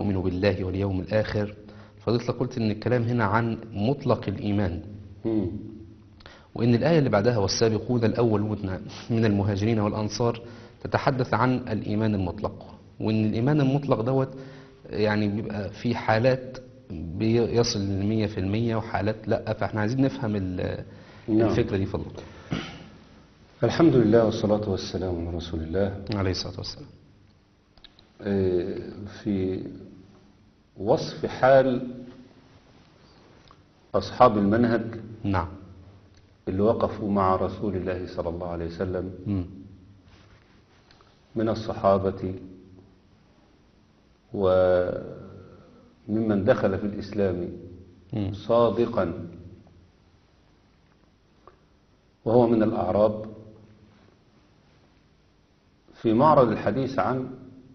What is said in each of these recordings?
نؤمن بالله واليوم الآخر فضلت قلت إن الكلام هنا عن مطلق الإيمان مم. وإن الآية اللي بعدها والسابقون الأولون من المهاجرين والأنصار تتحدث عن الإيمان المطلق وإن الإيمان المطلق دوت يعني بيبقى في حالات بيصل للمية في المية وحالات لأ فإحنا عايزين نفهم ال- نعم. الفكرة دي فضلك الحمد لله والصلاة والسلام على رسول الله عليه الصلاة والسلام آه، في وصف حال أصحاب المنهج نعم اللي وقفوا مع رسول الله صلى الله عليه وسلم مم. من الصحابة وممن دخل في الإسلام مم. صادقا وهو من الأعراب في معرض الحديث عن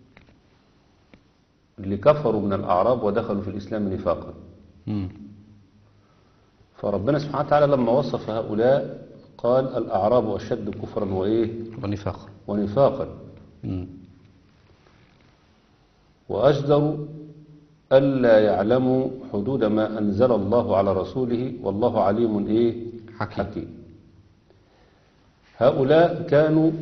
اللي كفروا من الأعراب ودخلوا في الإسلام نفاقا مم. فربنا سبحانه وتعالى لما وصف هؤلاء قال الأعراب أشد كفرا وإيه ونفاق ونفاقا مم. وأجدر ألا يعلموا حدود ما أنزل الله على رسوله والله عليم إيه حكيم. حكيم هؤلاء كانوا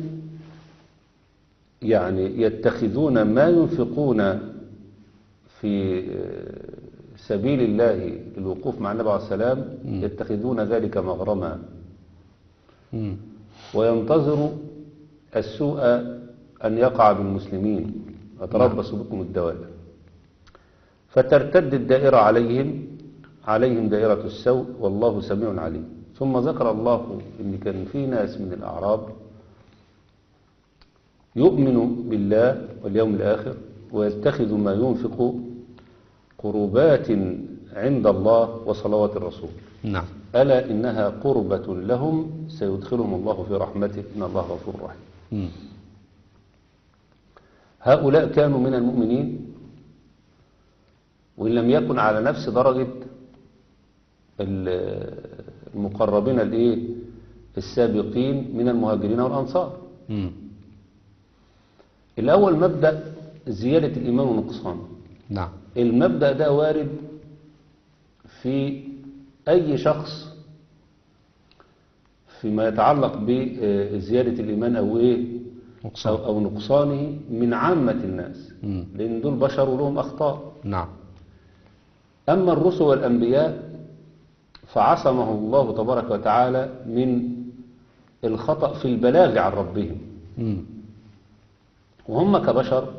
يعني يتخذون ما ينفقون في سبيل الله للوقوف مع النبي عليه السلام يتخذون ذلك مغرما مم. وينتظر السوء أن يقع بالمسلمين وتربص بكم الدوائر فترتد الدائرة عليهم عليهم دائرة السوء والله سميع عليم ثم ذكر الله أن كان في ناس من الأعراب يؤمن بالله واليوم الآخر ويتخذ ما ينفق قربات عند الله وصلوات الرسول نعم ألا إنها قربة لهم سيدخلهم الله في رحمته إن الله غفور رحيم مم. هؤلاء كانوا من المؤمنين وإن لم يكن على نفس درجة ال- المقربين الإيه السابقين من المهاجرين والأنصار مم. الأول مبدأ زيادة الإيمان ونقصانه نعم المبدأ ده وارد في أي شخص فيما يتعلق بزيادة الإيمان أو إيه نقصان. أو, أو نقصانه من عامة الناس مم. لأن دول بشر ولهم أخطاء نعم أما الرسل والأنبياء فعصمه الله تبارك وتعالى من الخطأ في البلاغ عن ربهم مم. وهم كبشر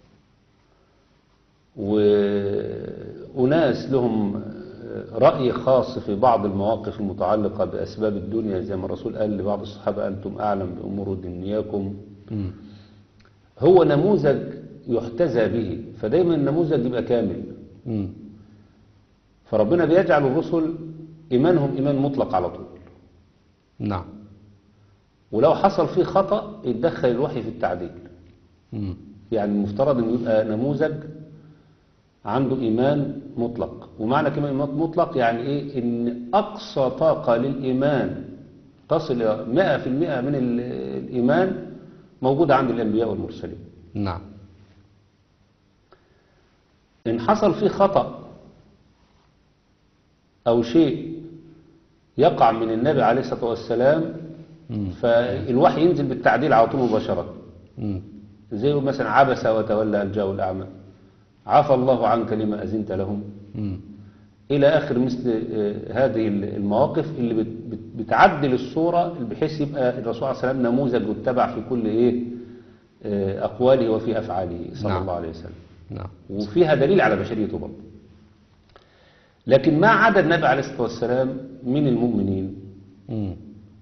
وأناس لهم رأي خاص في بعض المواقف المتعلقة بأسباب الدنيا زي ما الرسول قال لبعض الصحابة أنتم أعلم بأمور دنياكم مم. هو نموذج يحتذى به فدايما النموذج يبقى كامل مم. فربنا بيجعل الرسل إيمانهم إيمان مطلق على طول نعم ولو حصل فيه خطأ يتدخل الوحي في التعديل مم. يعني المفترض انه يبقى نموذج عنده ايمان مطلق ومعنى كلمه ايمان مطلق يعني ايه ان اقصى طاقه للايمان تصل الى 100% من ال- الايمان موجوده عند الانبياء والمرسلين نعم ان حصل فيه خطا او شيء يقع من النبي عليه الصلاه والسلام مم. فالوحي ينزل بالتعديل على طول مباشره مم. زي مثلا عبس وتولى أن جاءه الأعمى عفى الله عنك لما أذنت لهم مم. إلى آخر مثل آه، هذه المواقف اللي بت- بت- بتعدل الصورة بحيث يبقى الرسول عليه السلام نموذج يتبع في كل إيه آه، أقواله وفي أفعاله صلى نعم. الله عليه وسلم نعم وفيها دليل على بشريته برضه لكن ما عدا النبي عليه الصلاة والسلام من المؤمنين مم.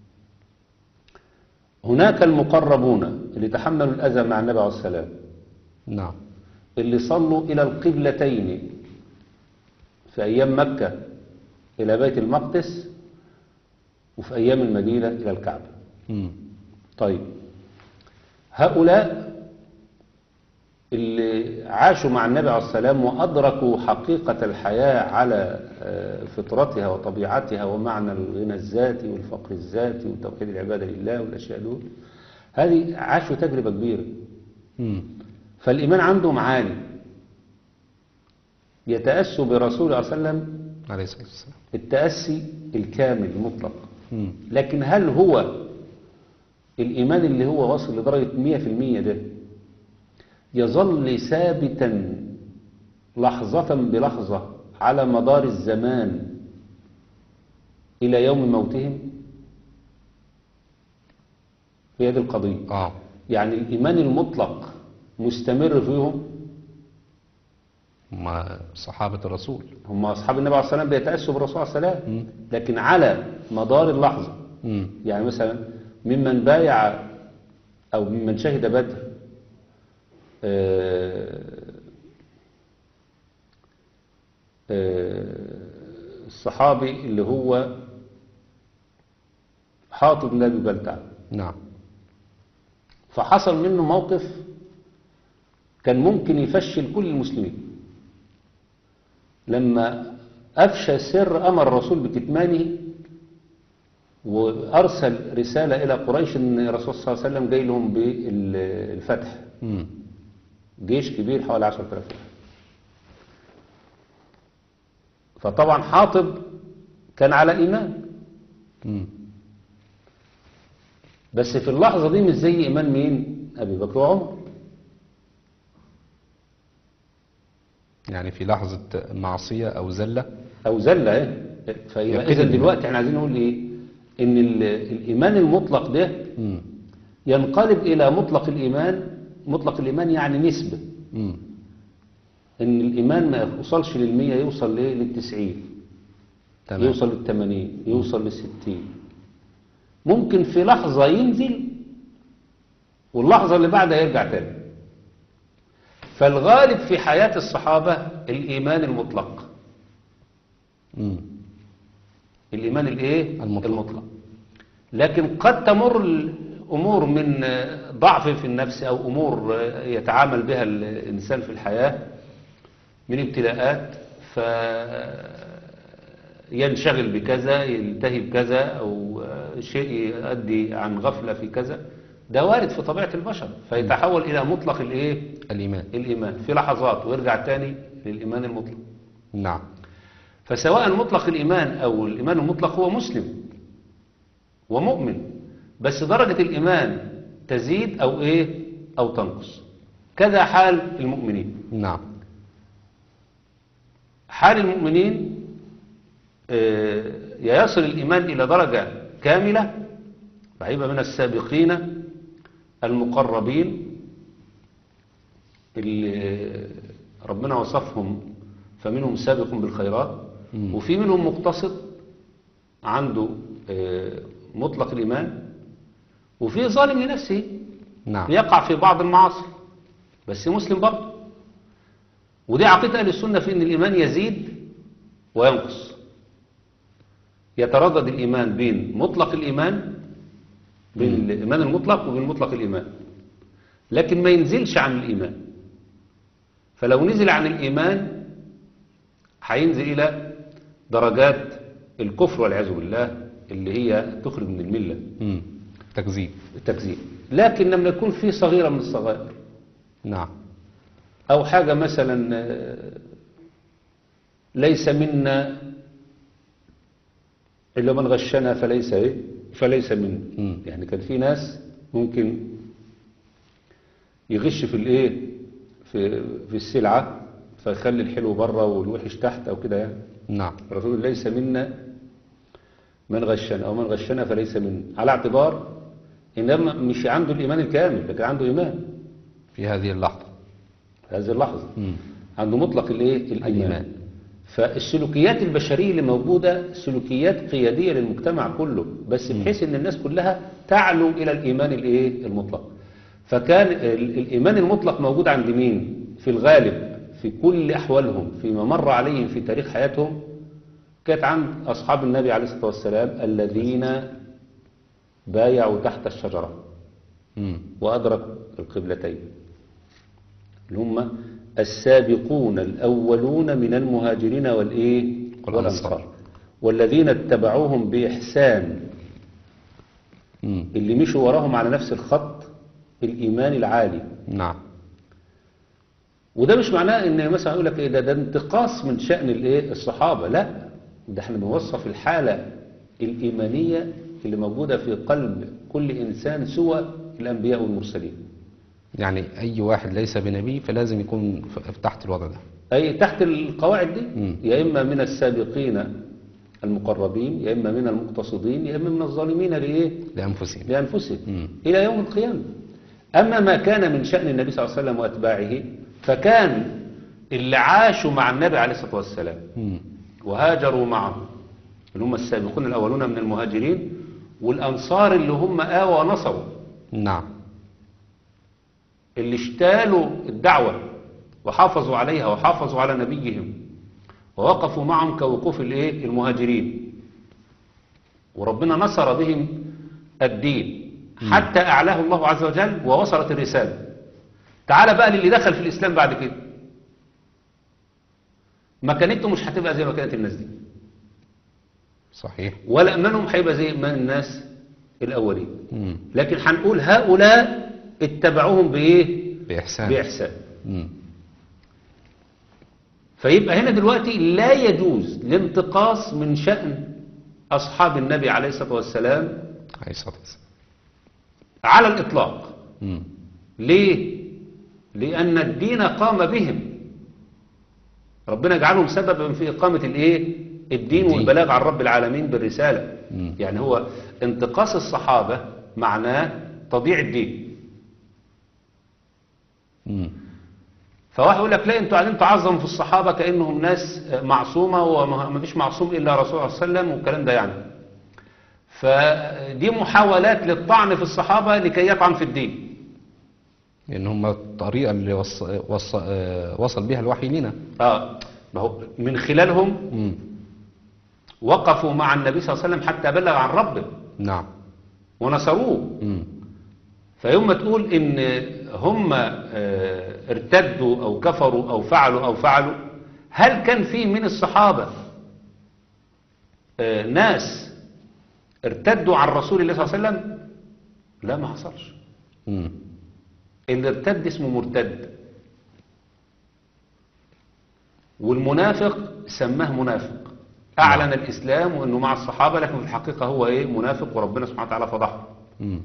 هناك المقربون اللي تحملوا الأذى مع النبي عليه السلام نعم اللي صلوا إلى القبلتين في أيام مكة إلى بيت المقدس وفي أيام المدينة إلى الكعبة مم. طيب هؤلاء اللي عاشوا مع النبي عليه السلام وأدركوا حقيقة الحياة على آه، فطرتها وطبيعتها ومعنى الغنى الذاتي والفقر الذاتي وتوحيد العبادة لله والأشياء دول هذه عاشوا تجربة كبيرة مم. فالإيمان عندهم عالي يتأسوا برسول الله صلى الله عليه وسلم عليه الصلاة والسلام التأسي الكامل المطلق مم. لكن هل هو الإيمان اللي هو واصل لدرجة 100% ده يظل ثابتا لحظة بلحظة على مدار الزمان إلى يوم موتهم هي دي القضية اه يعني الإيمان المطلق مستمر فيهم هم صحابة الرسول هم أصحاب النبي عليه الصلاة والسلام بيتأسوا بالرسول عليه الصلاة والسلام لكن على مدار اللحظة مم. يعني مثلا ممن بايع أو ممن شهد بدر آه، آه، الصحابي اللي هو حاطب بن أبي بلتع نعم فحصل منه موقف كان ممكن يفشل كل المسلمين لما أفشى سر أمر الرسول بكتمانه وأرسل رسالة إلى قريش أن الرسول صلى الله عليه وسلم جاي لهم بالفتح مم. جيش كبير حوالي 10000 فطبعا حاطب كان على إيمان مم. بس في اللحظة دي مش زي إيمان مين أبي بكر وعمر يعني في لحظة معصية أو زلة او زله ايه فيبقى يقين اذا بالله. دلوقتي احنا عايزين نقول ايه ان ال- الايمان المطلق ده مم. ينقلب الى مطلق الايمان مطلق الايمان يعني نسبه مم. ان الايمان ما يوصلش للمية يوصل ليه للتسعين تمام يوصل للثمانين يوصل للستين ممكن في لحظة ينزل واللحظة اللي بعدها يرجع تاني فالغالب في حياة الصحابة الإيمان المطلق مم. الإيمان الإيه؟ المطلق. المطلق لكن قد تمر الأمور من آه، ضعف في النفس أو أمور آه، يتعامل بها الإنسان في الحياة من ابتلاءات فينشغل بكذا يلتهي بكذا أو آه، شيء يؤدي عن غفلة في كذا ده وارد في طبيعة البشر فيتحول إلى مطلق الإيه؟ الإيمان الإيمان في لحظات ويرجع تاني للإيمان المطلق نعم فسواء مطلق الإيمان أو الإيمان المطلق هو مسلم ومؤمن بس درجة الإيمان تزيد أو إيه أو تنقص كذا حال المؤمنين نعم حال المؤمنين آه، يصل الإيمان إلى درجة كاملة فهيبقى من السابقين المقربين اللي ربنا وصفهم فمنهم سابق بالخيرات مم. وفي منهم مقتصد عنده آه، مطلق الإيمان وفي ظالم لنفسه نعم يقع في بعض المعاصي بس مسلم برضه ودي عقيدة أهل السنة في أن الإيمان يزيد وينقص يتردد الإيمان بين مطلق الإيمان بين الإيمان المطلق وبين مطلق الإيمان لكن ما ينزلش عن الإيمان فلو نزل عن الإيمان هينزل إلى درجات الكفر والعياذ بالله اللي هي تخرج من الملة مم. تكذيب التكذيب لكن لما يكون في صغيرة من الصغائر نعم أو حاجة مثلا آه، ليس منا إلا من غشنا فليس إيه فليس منا مم. يعني كان في ناس ممكن يغش في الإيه في في السلعة فيخلي الحلو بره والوحش تحت أو كده يعني نعم الرسول ليس منا من غشنا أو من غشنا فليس منا على اعتبار إنما مش عنده الإيمان الكامل لكن عنده إيمان في هذه اللحظة في هذه اللحظة مم. عنده مطلق الايه الإيمان. الايمان فالسلوكيات البشريه اللي موجوده سلوكيات قياديه للمجتمع كله بس بحيث ان الناس كلها تعلو الى الايمان الايه المطلق فكان ال- الايمان المطلق موجود عند مين في الغالب في كل احوالهم فيما مر عليهم في تاريخ حياتهم كانت عند اصحاب النبي عليه الصلاه والسلام الذين بايعوا تحت الشجره مم. وأدرك القبلتين اللي هم السابقون الأولون من المهاجرين والإيه والأنصار. والأنصار والذين اتبعوهم بإحسان مم. اللي مشوا وراهم على نفس الخط الإيمان العالي نعم وده مش معناه ان مثلا يقول لك ايه ده ده انتقاص من شأن الايه الصحابة لا ده احنا بنوصف الحالة الإيمانية اللي موجودة في قلب كل إنسان سوى الأنبياء والمرسلين يعني أي واحد ليس بنبي فلازم يكون ف- تحت الوضع ده أي تحت القواعد دي مم. يا إما من السابقين المقربين يا إما من المقتصدين يا إما من الظالمين لإيه لأنفسهم لأنفسهم مم. إلى يوم القيامة أما ما كان من شأن النبي صلى الله عليه وسلم وأتباعه فكان اللي عاشوا مع النبي عليه الصلاة والسلام مم. وهاجروا معه اللي هم السابقون الأولون من المهاجرين والأنصار اللي هم آوى ونصروا نعم اللي اشتالوا الدعوة وحافظوا عليها وحافظوا على نبيهم ووقفوا معهم كوقوف الايه المهاجرين وربنا نصر بهم الدين حتى أعلاه الله عز وجل ووصلت الرسالة تعال بقى للي دخل في الإسلام بعد كده مكانته مش هتبقى زي مكانة الناس دي صحيح ولا أمانهم هيبقى زي أمان الناس الأولين مم. لكن هنقول هؤلاء اتبعوهم بإيه بإحسان بإحسان مم. فيبقى هنا دلوقتي لا يجوز الانتقاص من شأن أصحاب النبي عليه الصلاة والسلام عليه الصلاة والسلام على الإطلاق مم. ليه؟ لأن الدين قام بهم ربنا جعلهم سببا في إقامة الإيه؟ الدين الدين. والبلاغ عن رب العالمين بالرسالة مم. يعني هو انتقاص الصحابة معناه تضييع الدين مم. فواحد يقول لك لا انتوا قاعدين تعظموا في الصحابة كأنهم ناس معصومة وما فيش معصوم إلا رسول الله صلى الله عليه وسلم والكلام ده يعني فدي محاولات للطعن في الصحابة لكي يطعن في الدين لأن هم الطريقة اللي وص... وص... آه، وصل بها الوحي لنا آه ما هو من خلالهم مم. وقفوا مع النبي صلى الله عليه وسلم حتى بلغ عن ربه نعم ونصروه مم. فيوم ما تقول ان هم آه، ارتدوا او كفروا او فعلوا او فعلوا هل كان في من الصحابة آه، ناس ارتدوا عن رسول الله صلى الله عليه وسلم لا ما حصلش مم. اللي ارتد اسمه مرتد والمنافق سماه منافق اعلن الاسلام وانه مع الصحابة لكن في الحقيقة هو ايه منافق وربنا سبحانه وتعالى فضحه مم.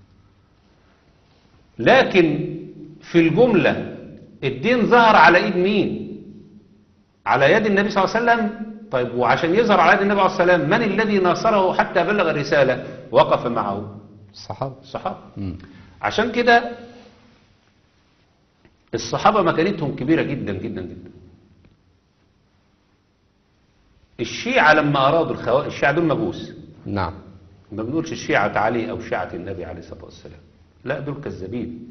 لكن في الجملة الدين ظهر على ايد مين على يد النبي صلى الله عليه وسلم طيب وعشان يظهر على يد النبي عليه الصلاة والسلام من الذي ناصره حتى بلغ الرسالة وقف معه الصحابة الصحابة مم. عشان كده الصحابة مكانتهم كبيرة جدا جدا جدا الشيعة لما أرادوا الخوارج الشيعة دول مجوس نعم ما بنقولش شيعة علي أو شيعة النبي عليه الصلاة والسلام لا دول كذابين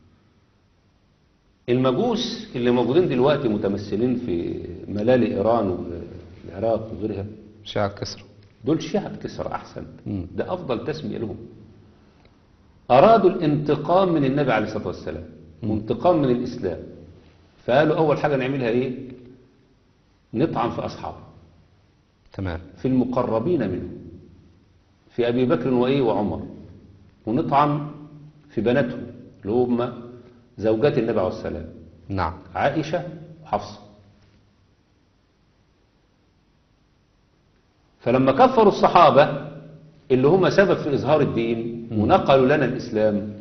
المجوس اللي موجودين دلوقتي متمثلين في ملال إيران والعراق وغيرها شيعة كسر دول شيعة كسرى أحسن مم. ده أفضل تسمية لهم أرادوا الانتقام من النبي عليه الصلاة والسلام وانتقام من الإسلام فقالوا أول حاجة نعملها إيه نطعن في أصحابه تمام في المقربين منه في أبي بكر وإيه وعمر ونطعن في بناتهم اللي هم زوجات النبي عليه السلام نعم عائشة وحفصة فلما كفروا الصحابة اللي هم سبب في إظهار الدين ونقلوا لنا الإسلام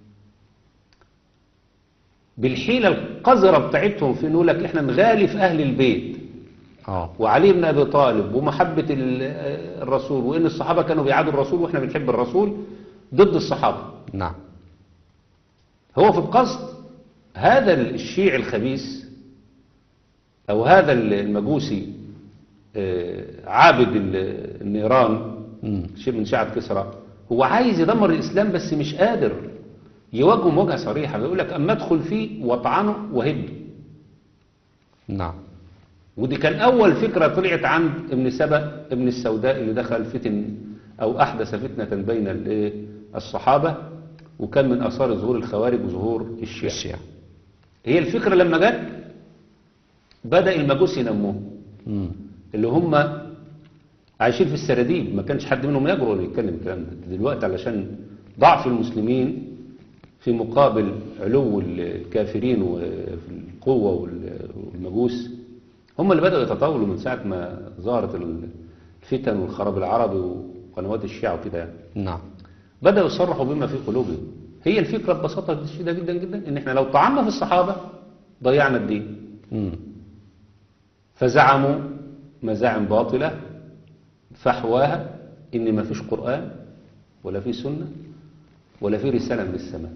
بالحيلة القذرة بتاعتهم في نقول لك احنا نغالي في أهل البيت اه وعلي بن أبي طالب ومحبة ال- الرسول وإن الصحابة كانوا بيعادوا الرسول وإحنا بنحب الرسول ضد الصحابة نعم هو في القصد هذا الشيعي الخبيث أو هذا المجوسي آه، عابد ال- النيران مم. شيء من شيعة كسرى هو عايز يدمر الإسلام بس مش قادر يواجهه مواجهة صريحة بيقول لك أما أدخل فيه واطعنه وهده نعم ودي كان أول فكرة طلعت عند ابن سبأ ابن السوداء اللي دخل فتن أو أحدث فتنة بين الإيه؟ الصحابة وكان من أثار ظهور الخوارج وظهور الشيعة الشيعة هي الفكرة لما جت بدأ المجوس ينموه مم. اللي هم عايشين في السراديب ما كانش حد منهم يجرؤ انه يتكلم الكلام ده دلوقتي علشان ضعف المسلمين في مقابل علو الكافرين وفي القوة وال- والمجوس هم اللي بدأوا يتطاولوا من ساعة ما ظهرت الفتن والخراب العربي وقنوات الشيعة وكده يعني نعم بدأوا يصرحوا بما في قلوبهم هي الفكرة ببساطة شديدة جدا جدا ان احنا لو طعنا في الصحابة ضيعنا الدين مم. فزعموا مزاعم باطلة فحواها ان ما فيش قرآن ولا في سنة ولا في رسالة من السماء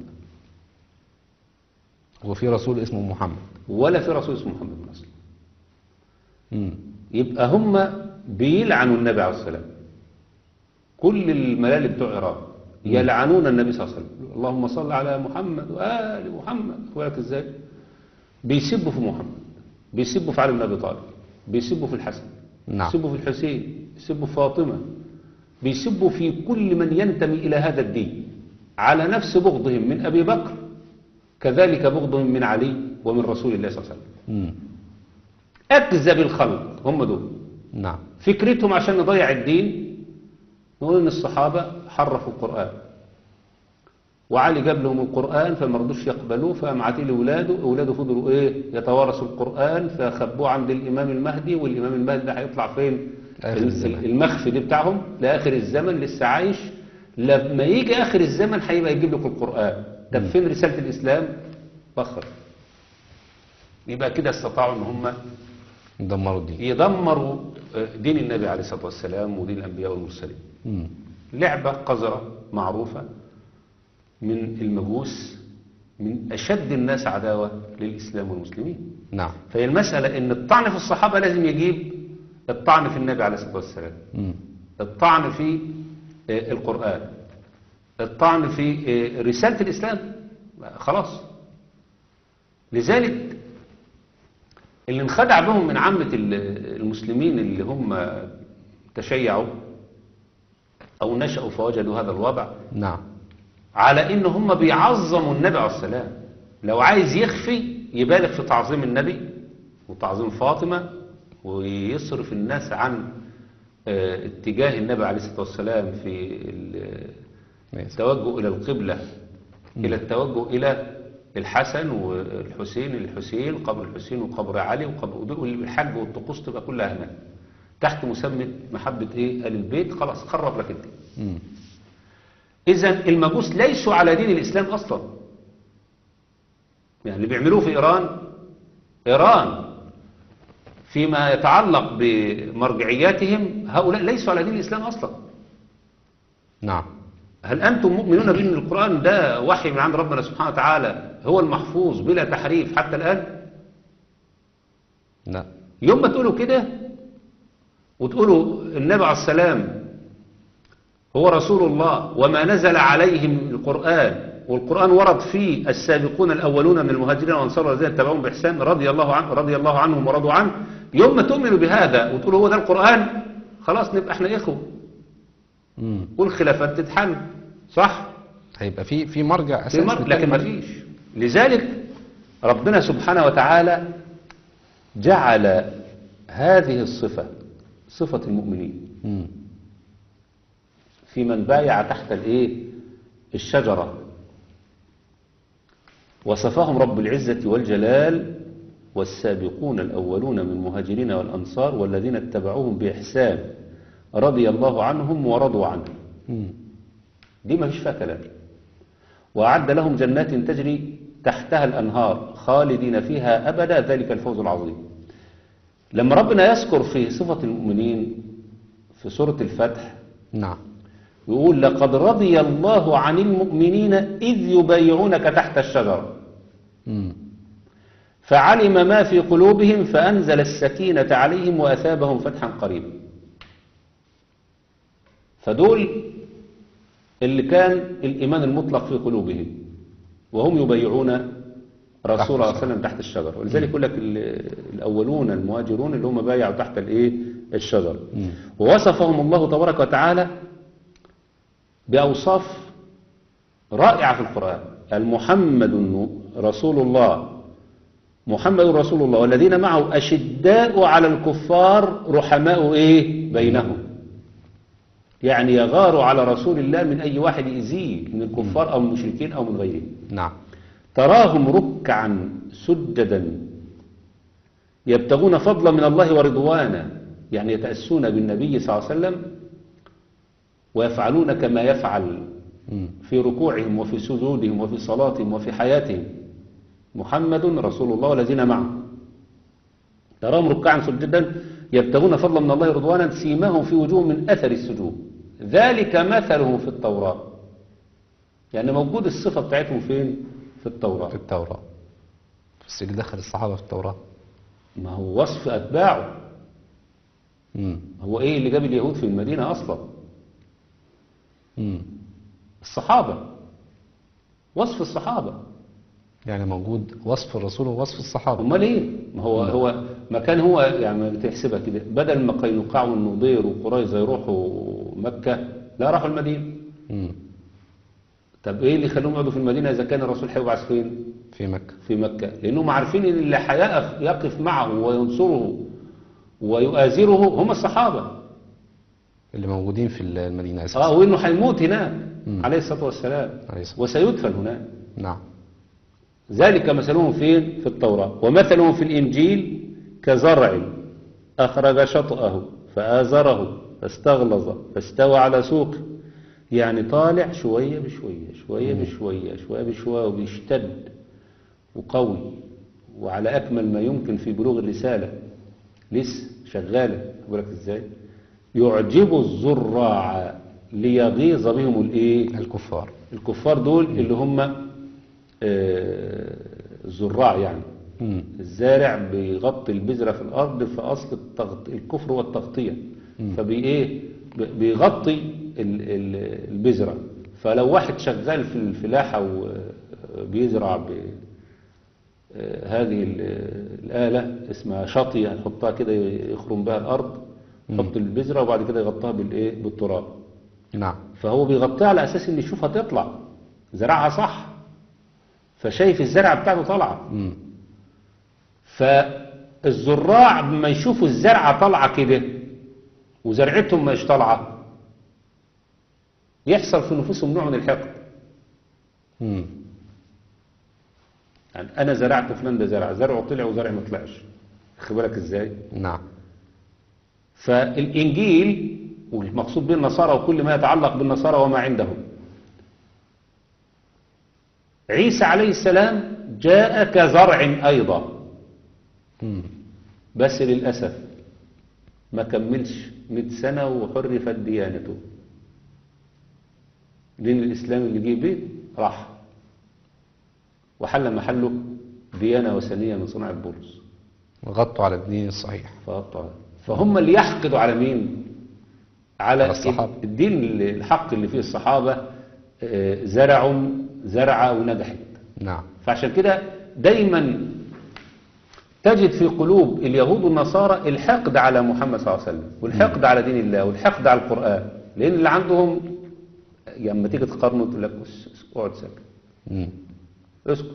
وفي رسول اسمه محمد ولا في رسول اسمه محمد بن أصلا مم. يبقى هم بيلعنوا النبي عليه السلام كل الملال بتوع إيران يلعنون النبي صلى الله عليه وسلم اللهم صل على محمد وآل محمد بالك ازاي بيسبوا في محمد بيسبوا في علي بن أبي طالب بيسبوا في الحسن نعم. بيسبوا في الحسين بيسبوا في فاطمة بيسبوا في كل من ينتمي إلى هذا الدين على نفس بغضهم من أبي بكر كذلك بغضهم من علي ومن رسول الله صلى الله عليه وسلم مم. أكذب الخلق هم دول نعم فكرتهم عشان نضيع الدين نقول ان الصحابة حرفوا القرآن وعلي جاب لهم القرآن فما رضوش يقبلوه فقام عاتي لاولاده اولاده فضلوا ايه يتوارثوا القرآن فخبوه عند الامام المهدي والامام المهدي ده هيطلع فين آخر ال- الزمان. المخفي دي بتاعهم لاخر الزمن لسه عايش لما يجي اخر الزمن هيبقى يجيب لك القرآن طب فين رسالة الاسلام بخر يبقى كده استطاعوا ان هم دمروا الدين يدمروا دين النبي عليه الصلاة والسلام ودين الأنبياء والمرسلين مم. لعبة قذرة معروفة من المجوس من أشد الناس عداوة للإسلام والمسلمين نعم فهي المسألة إن الطعن في الصحابة لازم يجيب الطعن في النبي عليه الصلاة والسلام مم. الطعن في آه، القرآن الطعن في آه، رسالة الإسلام خلاص لذلك اللي انخدع بهم من عامة ال- المسلمين اللي هم تشيعوا أو نشأوا فوجدوا هذا الوضع نعم على إن هم بيعظموا النبي عليه السلام لو عايز يخفي يبالغ في تعظيم النبي وتعظيم فاطمة ويصرف الناس عن آه، اتجاه النبي عليه الصلاة والسلام في ال- ماشي. التوجه إلى القبلة إلى التوجه إلى الحسن والحسين الحسين قبر الحسين وقبر علي وقبر والحج والطقوس تبقى كلها هناك تحت مسمى محبة إيه آل البيت خلاص خرب لك الدين مم. إذا المجوس ليسوا على دين الإسلام أصلا يعني اللي بيعملوه في إيران إيران فيما يتعلق بمرجعياتهم هؤلاء ليسوا على دين الإسلام أصلا نعم هل أنتم مؤمنون بأن القرآن ده وحي من عند ربنا سبحانه وتعالى هو المحفوظ بلا تحريف حتى الآن لا يوم ما تقولوا كده وتقولوا النبي عليه السلام هو رسول الله وما نزل عليهم القرآن والقرآن ورد فيه السابقون الأولون من المهاجرين والأنصار والذين اتبعوهم بإحسان رضي الله عنه رضي الله عنهم ورضوا عنه يوم ما تؤمنوا بهذا وتقولوا هو ده القرآن خلاص نبقى احنا إخوة مم. والخلافات تتحل صح؟ هيبقى في في مرجع في اساسي مر... لكن ما للكلمة. فيش لذلك ربنا سبحانه وتعالى جعل هذه الصفة صفة المؤمنين مم. في من بايع تحت الايه الشجرة وصفهم رب العزة والجلال والسابقون الأولون من المهاجرين والأنصار والذين اتبعوهم بإحسان رضي الله عنهم ورضوا عنه مم. دي ما فيش فيها كلام وأعد لهم جنات تجري تحتها الأنهار خالدين فيها أبدا ذلك الفوز العظيم لما ربنا يذكر في صفة المؤمنين في سورة الفتح نعم يقول لقد رضي الله عن المؤمنين إذ يبايعونك تحت الشجرة مم. فعلم ما في قلوبهم فأنزل السكينة عليهم وأثابهم فتحا قريبا فدول اللي كان الإيمان المطلق في قلوبهم وهم يبايعون رسول الله صلى الله عليه وسلم تحت الشجرة ولذلك يقول لك ال- الأولون المهاجرون اللي هم بايعوا تحت الإيه الشجرة مم. ووصفهم الله تبارك وتعالى بأوصاف رائعة في القرآن المحمد رسول الله محمد رسول الله والذين معه أشداء على الكفار رحماء إيه بينهم يعني يغار على رسول الله من أي واحد يأذيه من الكفار أو المشركين أو من غيرهم نعم تراهم ركعا سجدا يبتغون فضلا من الله ورضوانا يعني يتأسون بالنبي صلى الله عليه وسلم ويفعلون كما يفعل مم. في ركوعهم وفي سجودهم وفي صلاتهم وفي حياتهم محمد رسول الله والذين معه تراهم ركعا سجدا يبتغون فضلا من الله رضوانا سيماهم في وجوههم من أثر السجود ذلك مثلهم في التوراة يعني موجود الصفة بتاعتهم فين في التوراة في التوراة بس اللي دخل الصحابة في التوراة ما هو وصف أتباعه مم. هو إيه اللي جاب اليهود في المدينة أصلا مم. الصحابة وصف الصحابة يعني موجود وصف الرسول ووصف الصحابة امال ايه ما هو هو ما كان هو يعني بتحسبها كده بدل ما قينقاع والنضير وقريظه يروحوا مكه لا راحوا المدينه مم. طب ايه اللي خلوهم يقعدوا في المدينه اذا كان الرسول هيبعث فين في مكة في مكه لانهم عارفين ان اللي هيقف يقف معه وينصره ويؤازره هم الصحابه اللي موجودين في المدينة أساسا اه وانه هيموت هناك مم. عليه الصلاه والسلام عليه الصلاة وسيدفن هناك نعم ذلك مثلهم فين في التوراة ومثلهم في الإنجيل كزرع أخرج شطأه فآزره فاستغلظ فاستوى على سوقه يعني طالع شوية بشوية شوية بشوية شوية بشوية وبيشتد وقوي وعلى أكمل ما يمكن في بلوغ الرسالة لسه شغالة أقول لك إزاي يعجب الزراع ليغيظ بهم الإيه الكفار الكفار دول اللي هم آه، الزراع يعني مم. الزارع بيغطي البذرة في الأرض في أصل التغط... الكفر والتغطية فبي إيه ب- بيغطي ال- ال- البذرة فلو واحد شغال في الفلاحة وبيزرع ب آه، هذه ال- الآلة اسمها شطية هنحطها كده يخرم بها الأرض يحط البذرة وبعد كده يغطيها بالإيه بالتراب نعم فهو بيغطيها على اساس ان يشوفها تطلع زرعها صح فشايف الزرعه بتاعته طالعه مم. فالزراع لما يشوفوا الزرعه طالعه كده وزرعتهم مش طالعه يحصل في نفوسهم نوع من الحقد مم. يعني انا زرعت فلان ده زرع زرعه طلع وزرع ما طلعش خد بالك ازاي نعم فالإنجيل والمقصود به النصارى وكل ما يتعلق بالنصارى وما عندهم عيسى عليه السلام جاء كزرع أيضا مم. بس للأسف ما كملش 100 سنة وحرفت ديانته دين الإسلام اللي جه بيه راح وحل محله ديانة وثنية من صناعة بولس غطوا على الدين الصحيح فقطع فهم اللي يحقدوا على مين على على الصحابة. الدين اللي- الحق اللي فيه الصحابة آه، زرعوا زرعة ونجحت نعم فعشان كده دايما تجد في قلوب اليهود والنصارى الحقد على محمد صلى الله عليه وسلم والحقد على دين الله والحقد على القرآن لأن اللي عندهم لما تيجي تقارنه تقول لك بص- اقعد ساكت مم. اسكت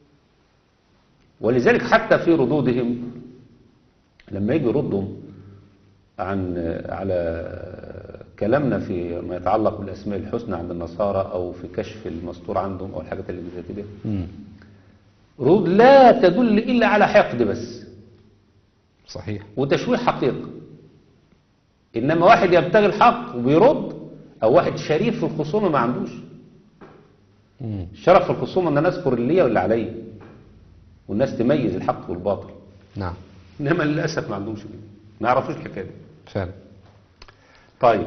ولذلك حتى في ردودهم لما يجي يردهم عن على كلامنا في ما يتعلق بالاسماء الحسنى عند النصارى او في كشف المستور عندهم او الحاجات اللي زي كده مم. ردود لا تدل الا على حقد بس صحيح وتشويه حقيقه انما واحد يبتغي الحق وبيرد او واحد شريف في الخصومه ما عندوش مم. الشرف في الخصومه ان انا اذكر اللي ليا واللي عليا والناس تميز الحق والباطل نعم انما للاسف ما عندهمش كده ما يعرفوش الحكايه دي فعلا طيب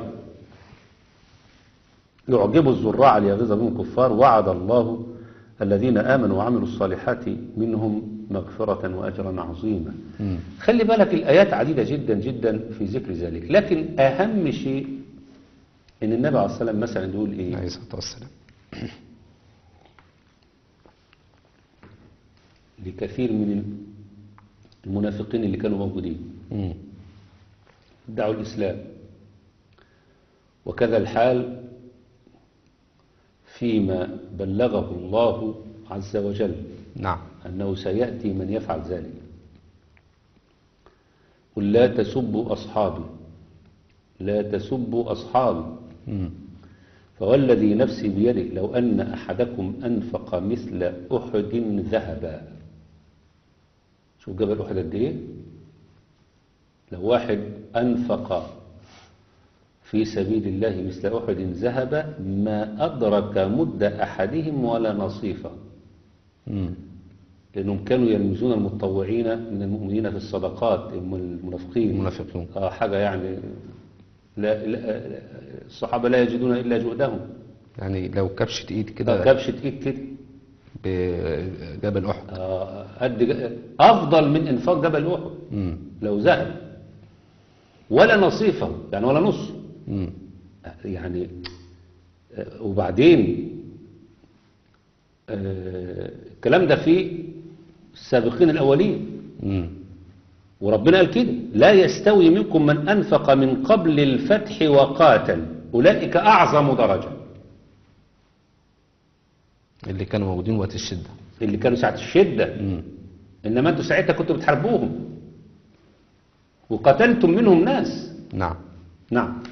يعجب الزراع ليغيظ بهم الكفار وعد الله الذين امنوا وعملوا الصالحات منهم مغفره واجرا عظيما مم. خلي بالك الايات عديده جدا جدا في ذكر ذلك لكن اهم شيء ان النبي عليه الصلاه والسلام مثلا يقول ايه عليه الصلاة والسلام لكثير من المنافقين اللي كانوا موجودين مم. ادعوا الإسلام وكذا الحال فيما بلغه الله عز وجل نعم أنه سيأتي من يفعل ذلك قل لا تسبوا أصحابي لا تسبوا أصحابي مم. فوالذي نفسي بيده لو أن أحدكم أنفق مثل أحد ذهبا شوف جبل أحد قد إيه لو واحد أنفق في سبيل الله مثل أحد ذهب ما أدرك مد أحدهم ولا نصيفه مم. لأنهم كانوا يلمزون المتطوعين من المؤمنين في الصدقات هم المنافقين المنافقون آه حاجة يعني لا لا الصحابة لا يجدون إلا جهدهم يعني لو كبشة ايد آه، كده كبشة إيد كده بجبل احد آه، قد ج- أفضل من إنفاق جبل أحد مم. لو ذهب ولا نصيفه يعني ولا نص مم. يعني آه، وبعدين آه، الكلام ده في السابقين الأولين مم. وربنا قال كده لا يستوي منكم من أنفق من قبل الفتح وقاتل أولئك أعظم درجة اللي كانوا موجودين وقت الشدة اللي كانوا ساعة الشدة مم. إنما أنتوا ساعتها كنتوا بتحاربوهم وقتلتم منهم ناس نعم نعم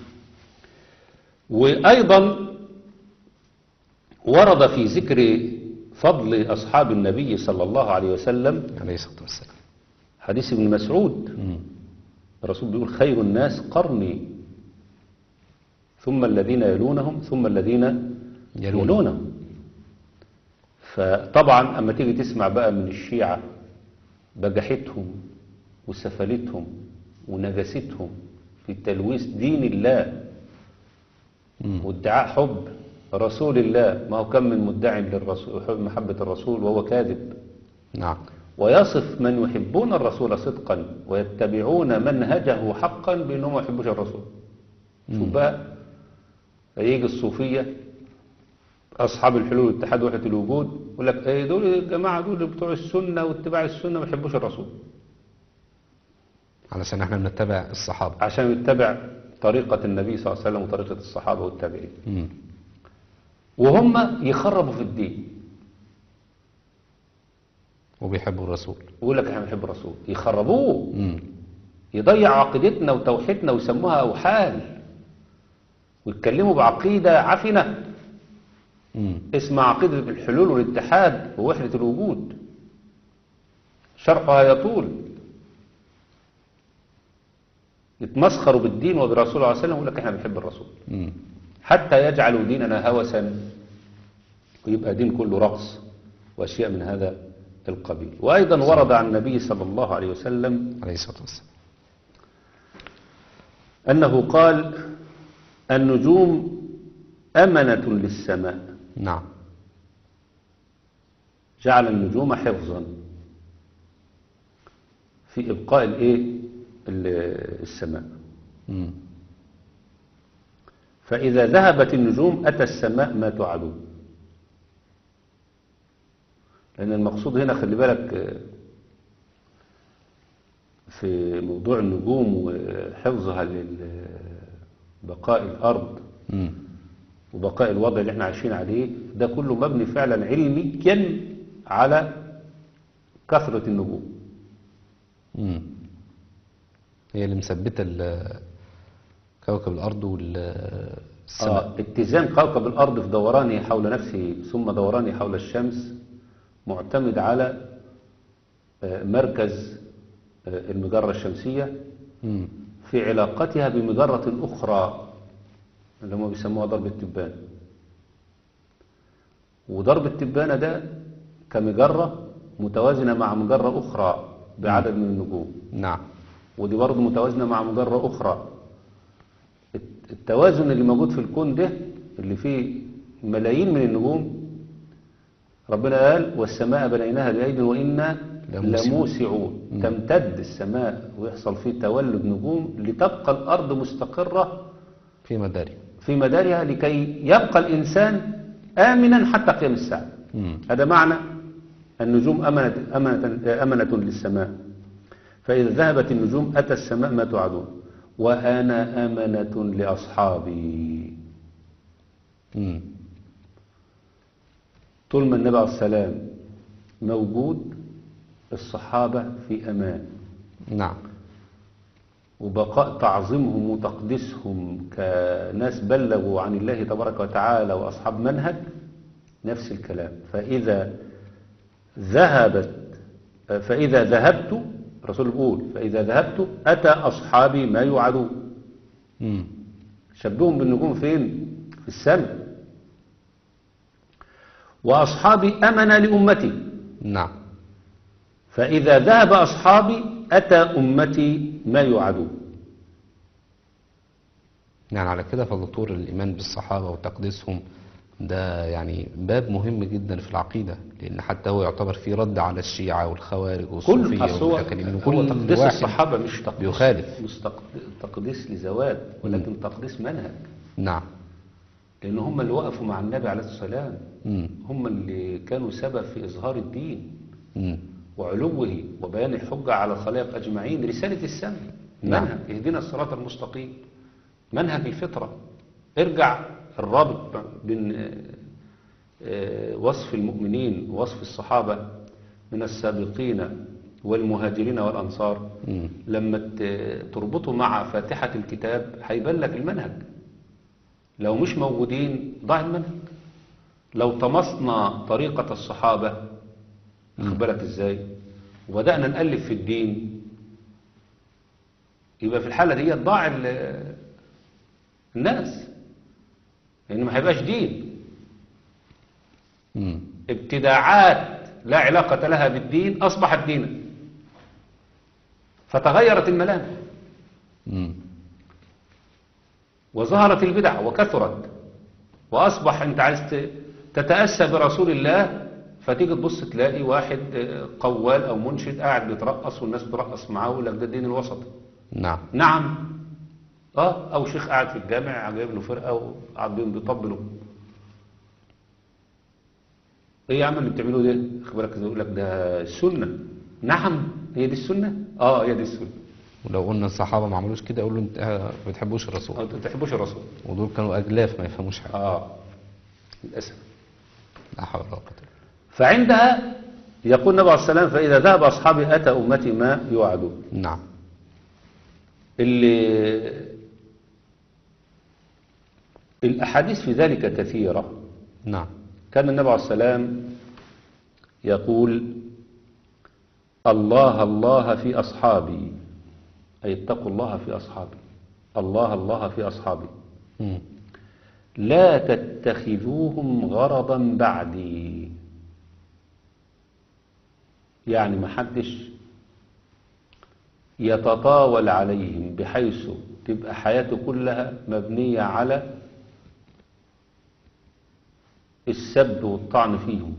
وأيضا ورد في ذكر فضل أصحاب النبي صلى الله عليه وسلم عليه الصلاة والسلام حديث ابن مسعود مم. الرسول بيقول خير الناس قرني ثم الذين يلونهم ثم الذين يلونهم. يلونهم فطبعا اما تيجي تسمع بقى من الشيعة بجحتهم وسفلتهم ونجاستهم في تلويث دين الله مم. وادعاء حب رسول الله ما هو كم من مدعي للرسول حب محبة الرسول وهو كاذب نعم ويصف من يحبون الرسول صدقا ويتبعون منهجه حقا بأنهم ما يحبوش الرسول شوف بقى يجي الصوفية أصحاب الحلول والاتحاد وحدة الوجود يقول لك ايه دول الجماعة دول بتوع السنة واتباع السنة ما يحبوش الرسول علشان احنا بنتبع الصحابة عشان يتبع طريقة النبي صلى الله عليه وسلم وطريقة الصحابة والتابعين مم. وهم يخربوا في الدين وبيحبوا الرسول يقول لك احنا بنحب الرسول يخربوه مم. يضيع عقيدتنا وتوحيدنا ويسموها أوحال ويتكلموا بعقيدة عفنة مم. اسمها عقيدة الحلول والاتحاد ووحدة الوجود شرحها يطول يتمسخروا بالدين وبرسول الله عليه وسلم ويقول لك احنا بنحب الرسول مم. حتى يجعلوا ديننا هوسا ويبقى دين كله رقص واشياء من هذا القبيل وايضا ورد عن النبي صلى الله عليه وسلم عليه الصلاة والسلام انه قال النجوم امنة للسماء نعم جعل النجوم حفظا في ابقاء الايه ال- السماء مم. فاذا ذهبت النجوم اتى السماء ما توعدون لان المقصود هنا خلي بالك آه، في موضوع النجوم وحفظها لبقاء الارض مم. وبقاء الوضع اللي احنا عايشين عليه ده كله مبني فعلا علميا على كثرة النجوم مم. هي اللي مثبتة ال- كوكب الأرض والسماء آه اتزان كوكب الأرض في دورانه حول نفسه ثم دورانه حول الشمس معتمد على آه، مركز آه، المجرة الشمسية مم. في علاقتها بمجرة أخرى اللي هم بيسموها ضرب التبان وضرب التبانة ده كمجرة متوازنة مع مجرة أخرى بعدد من النجوم نعم ودي برضه متوازنة مع مجرة أخرى الت- التوازن اللي موجود في الكون ده اللي فيه ملايين من النجوم ربنا قال والسماء بنيناها بأيد وإنا لموسعون. لموسعون تمتد السماء ويحصل فيه تولد نجوم لتبقى الأرض مستقرة في مداري في مدارها لكي يبقى الإنسان آمنا حتى قيام الساعة مم. هذا معنى النجوم أمنة, أمنة, أمنة للسماء فإذا ذهبت النجوم أتى السماء ما توعدون وأنا أمنة لأصحابي مم. طول ما النبي عليه السلام موجود الصحابة في أمان نعم وبقاء تعظيمهم وتقديسهم كناس بلغوا عن الله تبارك وتعالى وأصحاب منهج نفس الكلام فإذا ذهبت فإذا ذهبت الرسول بيقول فإذا ذهبت أتى أصحابي ما يوعدون مم. شبههم بالنجوم فين في السماء وأصحابي أمن لأمتي نعم فإذا ذهب أصحابي أتى أمتي ما يوعدون يعني على كده فدكتور الإيمان بالصحابة وتقديسهم ده يعني باب مهم جدا في العقيدة لأن حتى هو يعتبر فيه رد على الشيعة والخوارج كل والصوفية أصل هو والمتكلمين هو وكل تقديس واحد الصحابة مش تقديس بيخالف. مش تق- تقديس لزواج ولكن تقديس منهج نعم لأن هم اللي وقفوا مع النبي عليه الصلاة والسلام مم. هم اللي كانوا سبب في إظهار الدين مم. وعلوه وبيان الحجة على الخلائق أجمعين رسالة السمع نعم. منهج اهدنا الصراط المستقيم منهج الفطرة ارجع الرابط بين آه، آه، وصف المؤمنين ووصف الصحابة من السابقين والمهاجرين والأنصار مم. لما ت- تربطه مع فاتحة الكتاب هيبان لك المنهج لو مش موجودين ضاع المنهج لو طمسنا طريقة الصحابة واخد بالك ازاي وبدأنا نألف في الدين يبقى في الحالة دي ضاع ال- الناس لأن ما هيبقاش دين مم. ابتداعات لا علاقة لها بالدين أصبحت دينا فتغيرت الملامح مم. وظهرت البدع وكثرت وأصبح أنت عايز ت- تتأسى برسول الله فتيجي تبص تلاقي واحد آه، قوال أو منشد قاعد بيترقص والناس بترقص معاه ويقول لك ده الدين الوسط نعم نعم اه او شيخ قاعد في الجامع جايب له فرقه وقاعدين بيطبلوا ايه يا عم اللي بتعملوه ده خد بالك يقول لك ده السنه نعم هي دي السنه اه هي دي السنه ولو قلنا الصحابة ما عملوش كده يقولوا انت آه، ما بتحبوش الرسول أو انتوا ما تحبوش الرسول ودول كانوا أجلاف ما يفهموش حاجة اه للاسف لا حول ولا قوة إلا فعندها يقول النبي عليه السلام فاذا ذهب اصحابي اتى امتي ما يوعدون بالله. نعم اللي الاحاديث في ذلك كثيره نعم كان النبي عليه السلام يقول الله الله في أصحابي أي اتقوا الله في أصحابي الله الله في أصحابي مم. لا تتخذوهم غرضا بعدي يعني ما حدش يتطاول عليهم بحيث تبقى حياته كلها مبنية على السب والطعن فيهم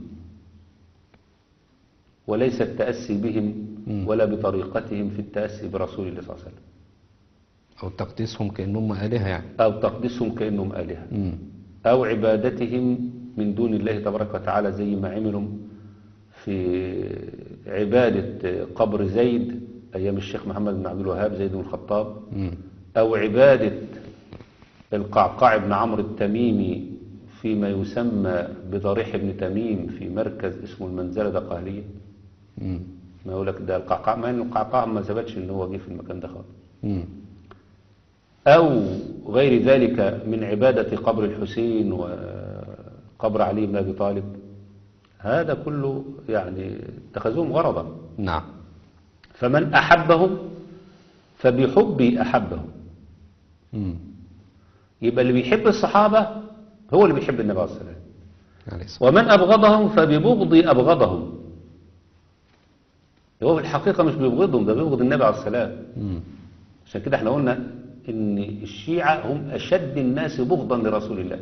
وليس التأسي بهم مم. ولا بطريقتهم في التأسي برسول الله صلى الله عليه وسلم أو تقديسهم كأنهم آلهة يعني أو تقديسهم كأنهم آلهة مم. أو عبادتهم من دون الله تبارك وتعالى زي ما عملوا في عبادة قبر زيد أيام الشيخ محمد بن عبد الوهاب زيد بن الخطاب مم. أو عبادة القعقاع بن عمرو التميمي فيما يسمى بضريح بن تميم في مركز اسمه المنزلة دقهلية مم. ما يقول لك ده القعقاع مع ان القعقاع ما ثبتش ان هو جه في المكان ده خالص مم. أو غير ذلك من عبادة قبر الحسين وقبر علي بن أبي طالب هذا كله يعني اتخذوهم غرضا نعم فمن أحبهم فبحبي أحبهم مم. يبقى اللي بيحب الصحابة هو اللي بيحب النبي عليه الصلاة والسلام عليه الصلاة ومن أبغضهم فببغضي أبغضهم هو في الحقيقة مش بيبغضهم ده بيبغض النبي عليه السلام مم. عشان كده احنا قلنا ان الشيعة هم اشد الناس بغضا لرسول الله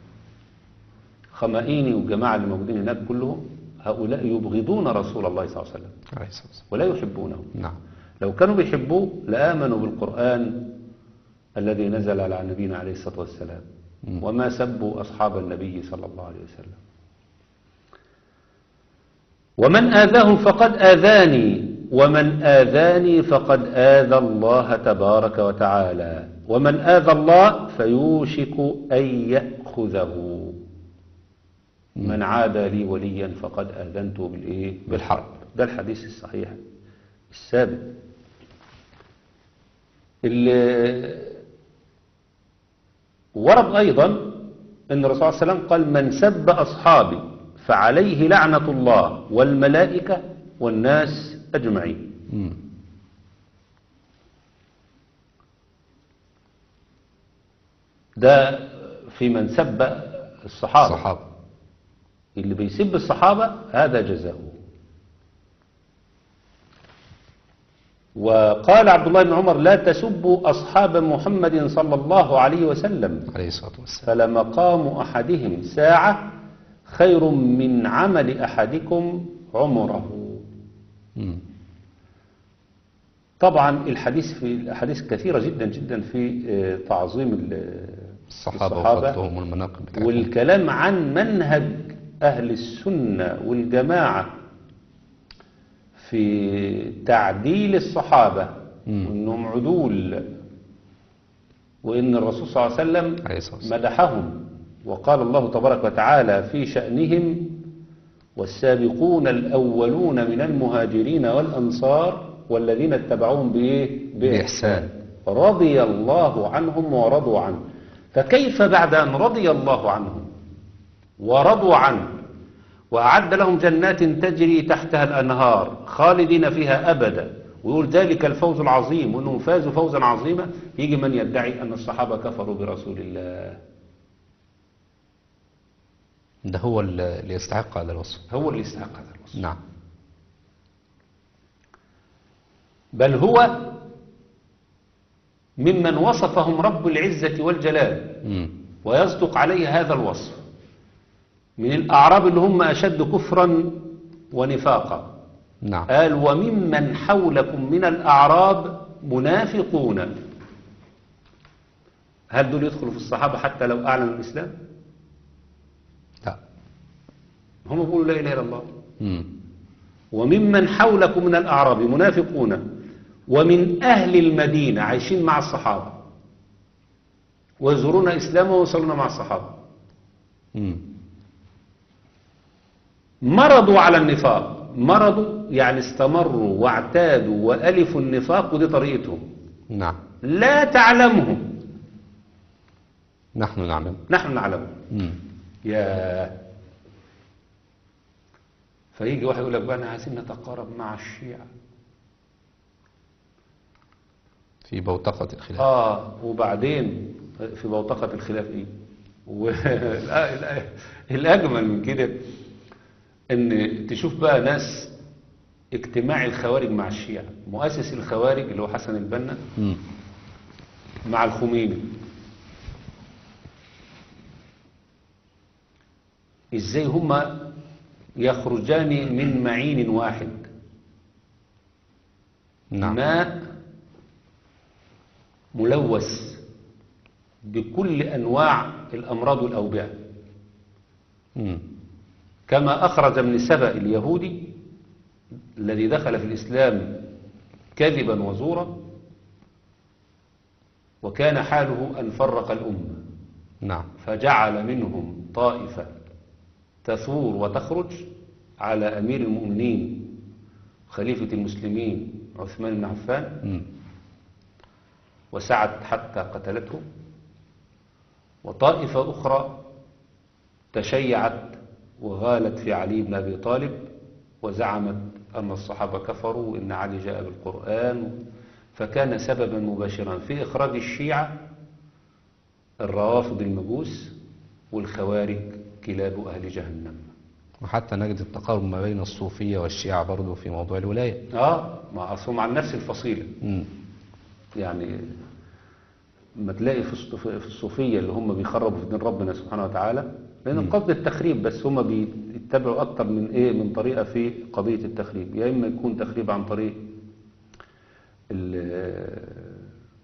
خمائيني والجماعة اللي موجودين هناك كلهم هؤلاء يبغضون رسول الله صلى الله عليه وسلم عليه الصلاة والسلام ولا يحبونه نعم لو كانوا بيحبوه لآمنوا بالقرآن الذي نزل على نبينا عليه الصلاة والسلام مم. وما سبوا أصحاب النبي صلى الله عليه وسلم ومن آذاهم فقد آذاني ومن آذاني فقد آذى الله تبارك وتعالى ومن آذى الله فيوشك أن يأخذه من عادى لي وليا فقد آذنته بالإيه؟ بالحرب ده الحديث الصحيح الثابت اللي ورد أيضا أن الرسول صلى الله عليه وسلم قال من سب أصحابي فعليه لعنة الله والملائكة والناس أجمعين مم. ده في من سب الصحابة الصحابة اللي بيسب الصحابة هذا جزاؤه وقال عبد الله بن عمر لا تسبوا أصحاب محمد صلى الله عليه وسلم عليه الصلاة والسلام فلمقام أحدهم ساعة خير من عمل أحدكم عمره مم. طبعا الحديث في الأحاديث كثيرة جدا جدا في آه، تعظيم ال- الصحابة وفضلهم والمناقب بتاعتهم والكلام عن منهج أهل السنة والجماعة في تعديل الصحابة مم. وإنهم عدول وإن الرسول صلى الله عليه وسلم عليه الصلاة والسلام مدحهم وقال الله تبارك وتعالى في شأنهم والسابقون الأولون من المهاجرين والأنصار والذين اتبعوهم بإيه؟ بإحسان. رضي الله عنهم ورضوا عنه فكيف بعد أن رضي الله عنهم ورضوا عنه وأعد لهم جنات تجري تحتها الأنهار خالدين فيها أبدا ويقول ذلك الفوز العظيم وأنهم فازوا فوزا عظيما يجي من يدعي أن الصحابة كفروا برسول الله ده هو اللي يستحق هذا الوصف هو اللي يستحق هذا الوصف نعم بل هو ممن وصفهم رب العزة والجلال مم. ويصدق عليه هذا الوصف من الأعراب اللي هم أشد كفرا ونفاقا نعم قال وممن حولكم من الأعراب منافقون هل دول يدخلوا في الصحابة حتى لو أعلنوا الإسلام لا هم بيقولوا لا إله إلا الله مم. وممن حولكم من الأعراب منافقون ومن أهل المدينة عايشين مع الصحابة ويزورون إسلامه ويصلون مع الصحابة مم. مرضوا على النفاق مرضوا يعني استمروا واعتادوا وألفوا النفاق ودي طريقتهم نعم لا تعلمهم نحن نعلم نحن نعلمهم مم. يا فيجي واحد يقول لك بقى احنا عايزين نتقارب مع الشيعة في بوتقة الخلاف اه وبعدين في بوتقة الخلاف ايه والأجمل من كده ان تشوف بقى ناس اجتماع الخوارج مع الشيعة مؤسس الخوارج اللي هو حسن البنا مم. مع الخميني ازاي هما يخرجان من معين واحد نعم ماء ملوث بكل أنواع الأمراض والأوبئة مم. كما أخرج من سبأ اليهودي الذي دخل في الإسلام كذبا وزورا وكان حاله أن فرق الأمة نعم فجعل منهم طائفة تثور وتخرج على أمير المؤمنين خليفة المسلمين عثمان بن عفان مم. وسعت حتى قتلته وطائفة أخرى تشيعت وغالت في علي بن أبي طالب وزعمت أن الصحابة كفروا وإن علي جاء بالقرآن فكان سببا مباشرا في إخراج الشيعة الروافض المجوس والخوارج كلاب أهل جهنم وحتى نجد التقارب ما بين الصوفية والشيعة برضو في موضوع الولاية آه ما أصلهم عن نفس الفصيلة مم. يعني ما تلاقي في الص- في الصوفية اللي هم بيخربوا في دين ربنا سبحانه وتعالى لأن القصد التخريب بس هم بيتبعوا أكتر من إيه من طريقة في قضية التخريب يا إما يكون تخريب عن طريق ال-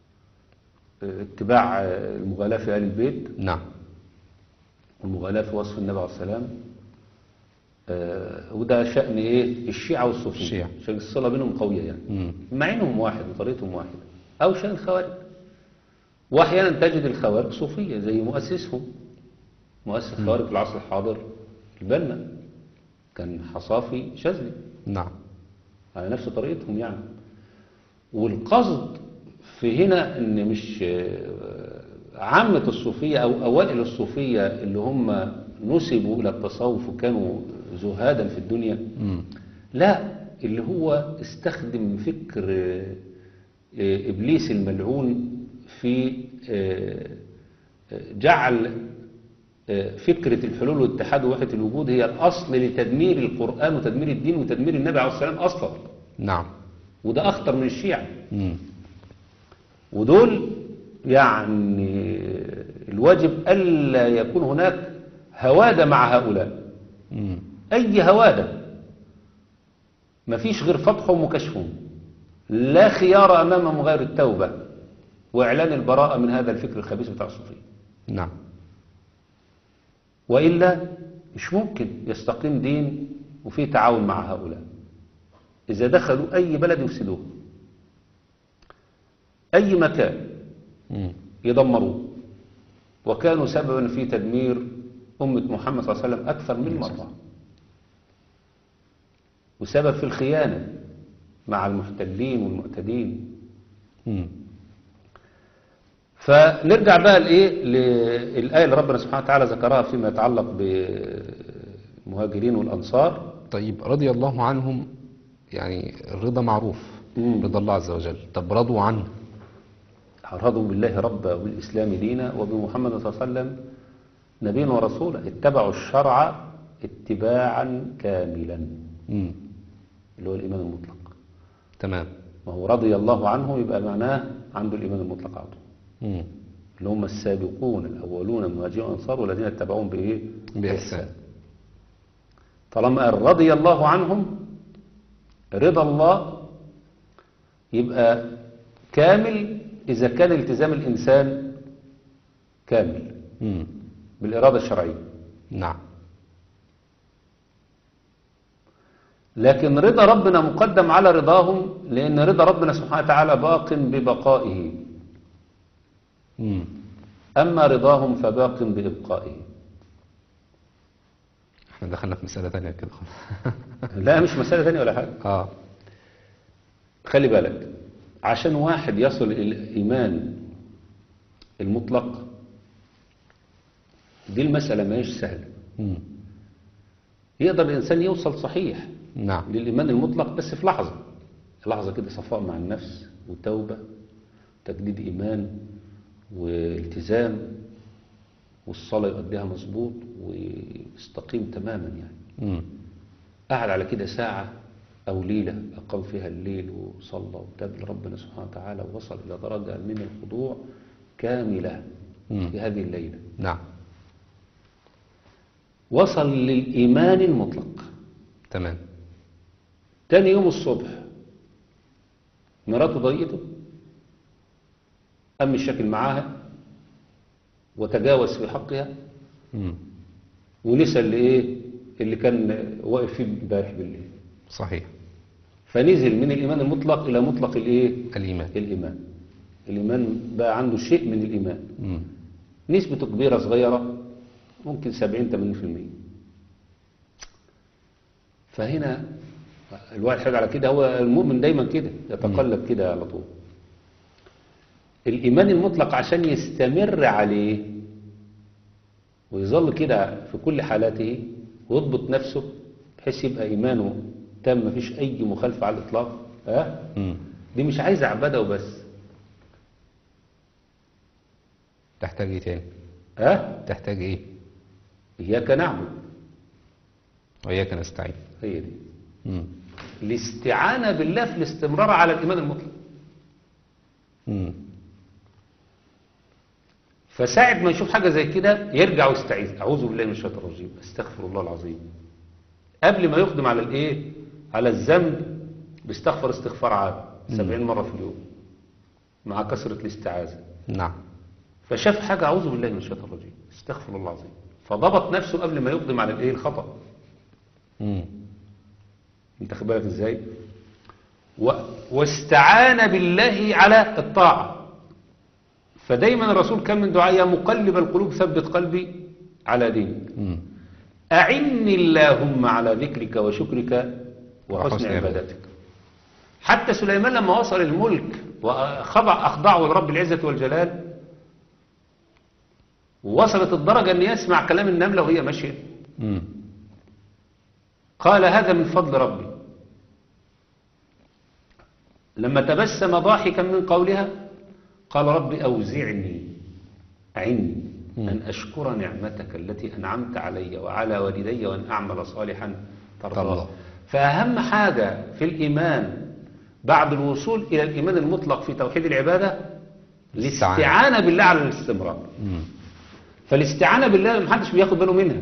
اتباع المغالاة في آل البيت نعم والمغالاة في وصف النبي عليه السلام آه، وده شأن إيه الشيعة والصوفية الشيعة. عشان الصلة بينهم قوية يعني مم. معينهم واحد وطريقتهم واحدة أو شأن الخوارج وأحيانا تجد الخوارج صوفية زي مؤسسهم مؤسس الخوارج في العصر الحاضر البنا كان حصافي شاذلي نعم على نفس طريقتهم يعني والقصد في هنا ان مش آه، عامة الصوفية او اوائل الصوفية اللي هم نسبوا الى التصوف وكانوا زهادا في الدنيا مم. لا اللي هو استخدم فكر آه، آه، ابليس الملعون في آه، جعل آه، فكرة الحلول والاتحاد ووحدة الوجود هي الأصل لتدمير القرآن وتدمير الدين وتدمير النبي عليه الصلاة والسلام أصلا نعم وده أخطر من الشيعة مم. ودول يعني الواجب ألا يكون هناك هوادة مع هؤلاء مم. أي هوادة مفيش غير فتحهم وكشفهم لا خيار أمامهم غير التوبة وإعلان البراءة من هذا الفكر الخبيث بتاع الصوفية نعم وإلا مش ممكن يستقيم دين وفيه تعاون مع هؤلاء إذا دخلوا أي بلد يفسدوه أي مكان مم. يدمروه وكانوا سببا في تدمير أمة محمد صلى الله عليه وسلم أكثر من مرة وسبب في الخيانة مع المحتلين والمعتدين مم. فنرجع بقى لإيه للآية اللي ربنا سبحانه وتعالى ذكرها فيما يتعلق بالمهاجرين والأنصار طيب رضي الله عنهم يعني الرضا معروف مم. رضا الله عز وجل طب رضوا عنه رضوا بالله ربا وبالإسلام دينا وبمحمد صلى الله عليه وسلم نبيا ورسولا اتبعوا الشرع اتباعا كاملا مم. اللي هو الإيمان المطلق تمام ما هو رضي الله عنه يبقى معناه عنده الإيمان المطلق عنده مم. اللي هم السابقون الأولون من المهاجرين والأنصار والذين اتبعوهم بإيه؟ بإحسان طالما قال رضي الله عنهم رضا الله يبقى كامل إذا كان التزام الإنسان كامل مم. بالإرادة الشرعية نعم لكن رضا ربنا مقدم على رضاهم لأن رضا ربنا سبحانه وتعالى باق ببقائه مم. أما رضاهم فباق بإبقائه احنا دخلنا في مسألة تانية كده لا مش مسألة ثانية ولا حاجة اه خلي بالك عشان واحد يصل إلى الإيمان المطلق دي المسألة ما هيش سهلة مم. يقدر الإنسان يوصل صحيح نعم للإيمان المطلق بس في لحظة لحظة كده صفاء مع النفس وتوبة تجديد إيمان والتزام والصلاة يؤديها مظبوط ويستقيم تماما يعني مم. قعد على كده ساعة أو ليلة أقام فيها الليل وصلى وتاب لربنا سبحانه وتعالى ووصل إلى درجة من الخضوع كاملة مم. في هذه الليلة نعم وصل للإيمان المطلق تمام تاني يوم الصبح مراته ضايقته أم الشكل معاها وتجاوز في حقها مم. ونسى اللي إيه اللي كان واقف فيه امبارح بالليل صحيح فنزل من الإيمان المطلق إلى مطلق الإيه الإيمان الإيمان الإيمان بقى عنده شيء من الإيمان مم. نسبته كبيرة صغيرة ممكن 70 80% فهنا الواحد حاجة على كده هو المؤمن دايما كده يتقلب كده على طول الإيمان المطلق عشان يستمر عليه ويظل كده في كل حالاته ويضبط نفسه بحيث يبقى إيمانه تام مفيش أي مخالفة على الإطلاق ها مم. دي مش عايزة عبادة وبس تحتاج ايه تاني ها تحتاج ايه إياك نعبد وإياك نستعين هي دي مم. الاستعانة بالله في الاستمرار على الإيمان المطلق مم. فساعد ما يشوف حاجة زي كده يرجع ويستعيذ أعوذ بالله من الشيطان الرجيم استغفر الله العظيم قبل ما يقدم على الإيه على الذنب بيستغفر استغفار عام سبعين مرة في اليوم مع كثرة الاستعاذة نعم فشاف حاجة أعوذ بالله من الشيطان الرجيم استغفر الله العظيم فضبط نفسه قبل ما يقدم على الإيه الخطأ مم. انت خد بالك ازاي و... واستعان بالله على الطاعة فدايما الرسول كان من دعاء يا مقلب القلوب ثبت قلبي على دينك مم. أعني اللهم على ذكرك وشكرك وحسن وحسن عبادتك حتى سليمان لما وصل الملك وخضع أخضعه لرب العزة والجلال وصلت الدرجة أن يسمع كلام النملة وهي ماشية مم. قال هذا من فضل ربي لما تبسم ضاحكا من قولها قال ربي أوزعني أعني أن أشكر نعمتك التي أنعمت علي وعلى والدي وأن أعمل صالحا ترضاه ترضاه. فأهم حاجة في الإيمان بعد الوصول إلى الإيمان المطلق في توحيد العبادة الاستعانة. الاستعانة بالله على الاستمرار مم. فالاستعانة بالله محدش بياخد باله منها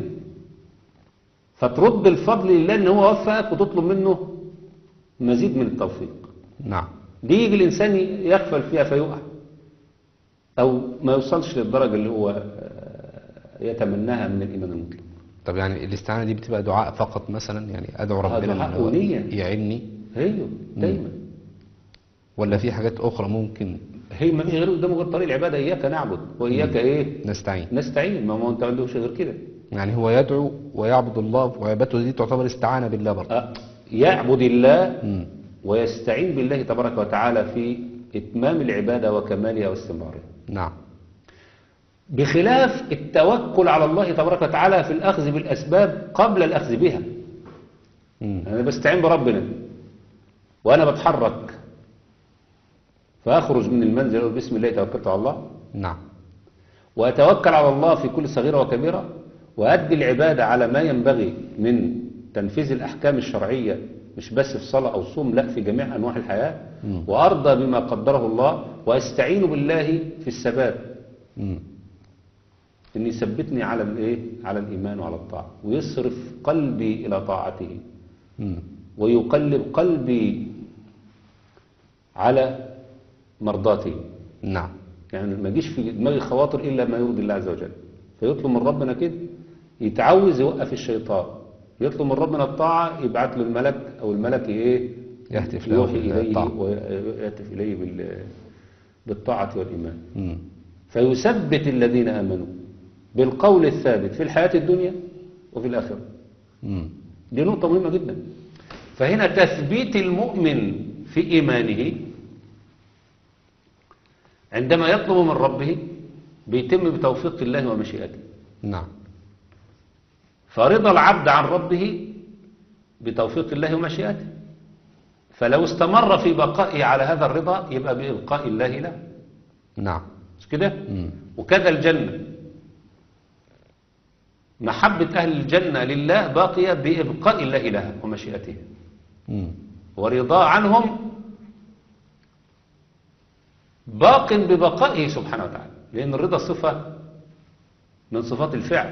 فترد الفضل لله ان هو وفقك وتطلب منه مزيد من التوفيق نعم دي يجي الانسان يغفل فيها فيقع او ما يوصلش للدرجة اللي هو آه، يتمناها من الايمان المطلق طب يعني الاستعانة دي بتبقى دعاء فقط مثلا يعني أدعو ربنا دعاء إن هو ونية. يعيني ايوه دايما ولا في حاجات أخرى ممكن هي ما فيش غير قدامه غير طريق العبادة اياك نعبد واياك ايه نستعين نستعين ما هو انت ما عندوش غير كده يعني هو يدعو ويعبد الله وعبادته دي تعتبر استعانة بالله برضه آه، يعبد الله مم. ويستعين بالله تبارك وتعالى في إتمام العبادة وكمالها واستمرارها نعم بخلاف التوكل على الله تبارك وتعالى في الأخذ بالأسباب قبل الأخذ بها مم. أنا بستعين بربنا وأنا بتحرك فأخرج من المنزل أقول بسم الله توكلت على الله نعم وأتوكل على الله في كل صغيرة وكبيرة وأدي العبادة على ما ينبغي من تنفيذ الأحكام الشرعية مش بس في صلاة أو صوم لا في جميع أنواع الحياة مم. وأرضى بما قدره الله وأستعين بالله في الثبات مم. إن يثبتني على الإيه؟ على الإيمان وعلى الطاعة ويصرف قلبي إلى طاعته مم. ويقلب قلبي على مرضاته نعم يعني ما يجيش في دماغي خواطر إلا ما يرضي الله عز وجل فيطلب من ربنا كده يتعوز يوقف الشيطان يطلب من ربنا الطاعة يبعت له الملك أو الملك إيه يهتف له يوحي إليه بالطاعة. ويهتف إليه بال- بالطاعة والإيمان مم. فيثبت الذين آمنوا بالقول الثابت في الحياة الدنيا وفي الآخرة مم. دي نقطة مهمة جدا فهنا تثبيت المؤمن في إيمانه عندما يطلب من ربه بيتم بتوفيق الله ومشيئته نعم فرضا العبد عن ربه بتوفيق الله ومشيئته فلو استمر في بقائه على هذا الرضا يبقى بإبقاء الله له نعم مش كده مم. وكذا الجنة محبة أهل الجنة لله باقية بإبقاء الله لها ومشيئته مم. ورضاه عنهم باق ببقائه سبحانه وتعالى لأن الرضا صفة من صفات الفعل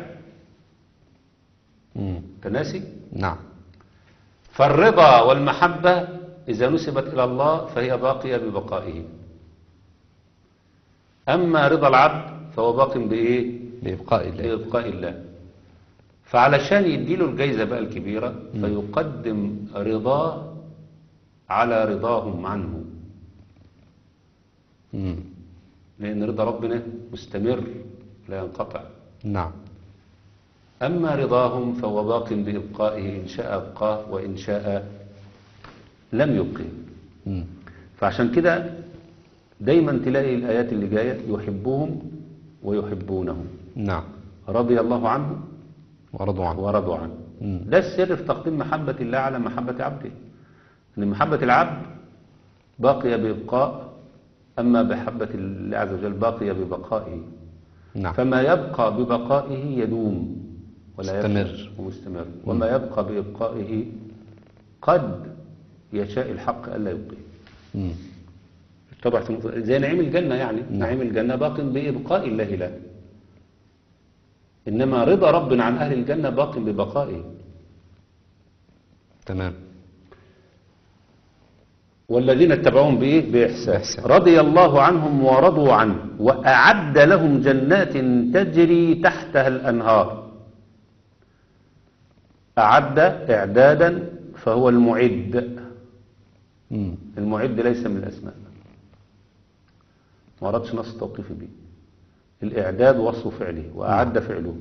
مم. تناسي نعم فالرضا والمحبة إذا نسبت إلى الله فهي باقية ببقائه أما رضا العبد فهو باق بإيه بإبقاء الله بإبقاء الله فعلشان يديله الجايزة بقى الكبيرة فيقدم رضاه على رضاهم عنه مم. لأن رضا ربنا مستمر لا ينقطع نعم أما رضاهم فهو باق بإبقائه إن شاء أبقاه وإن شاء لم يبقه مم. فعشان كده دايما تلاقي الآيات اللي جاية يحبهم ويحبونه نعم رضي الله عنه ورضوا عنه ورضوا عنه مم. ده السر في تقديم محبة الله على محبة عبده أن محبة العبد باقية بإبقاء أما محبة الله عز وجل باقية ببقائه نعم فما يبقى ببقائه يدوم ولا مستمر. يبقى ومستمر وما يبقى بإبقائه قد يشاء الحق ألا يبقيه مم. طبعا زي نعيم الجنة يعني نعيم الجنة باق بإبقاء الله له إنما رضا ربنا عن أهل الجنة باق ببقائه تمام والذين اتبعوهم بإيه؟ بإحسان بإحسان. رضي الله عنهم ورضوا عنه وأعد لهم جنات تجري تحتها الأنهار أعد إعدادا فهو المعد مم. المعد ليس من الأسماء ما وردش نص توقيفي به الإعداد وصف فعله وأعد فعله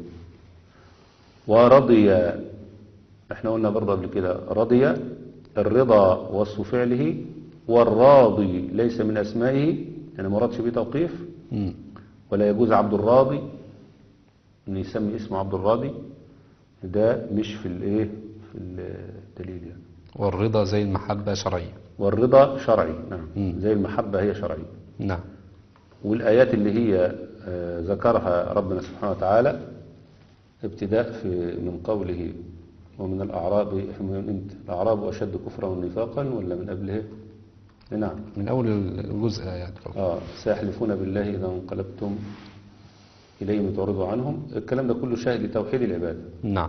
ورضي احنا قلنا برضه قبل كده رضي الرضا وصف فعله والراضي ليس من أسمائه يعني ما وردش به توقيف مم. ولا يجوز عبد الراضي ان يسمي اسمه عبد الراضي ده مش في الايه في الدليل يعني والرضا زي المحبة شرعية والرضا شرعي نعم مم. زي المحبة هي شرعية نعم والآيات اللي هي آه، ذكرها ربنا سبحانه وتعالى ابتداء في من قوله ومن الأعراب من امتى الأعراب أشد كفرا ونفاقا ولا من قبله نعم من أول الجزء آيات آه سيحلفون بالله إذا انقلبتم إليهم تعرضوا عنهم الكلام ده كله شاهد لتوحيد العبادة نعم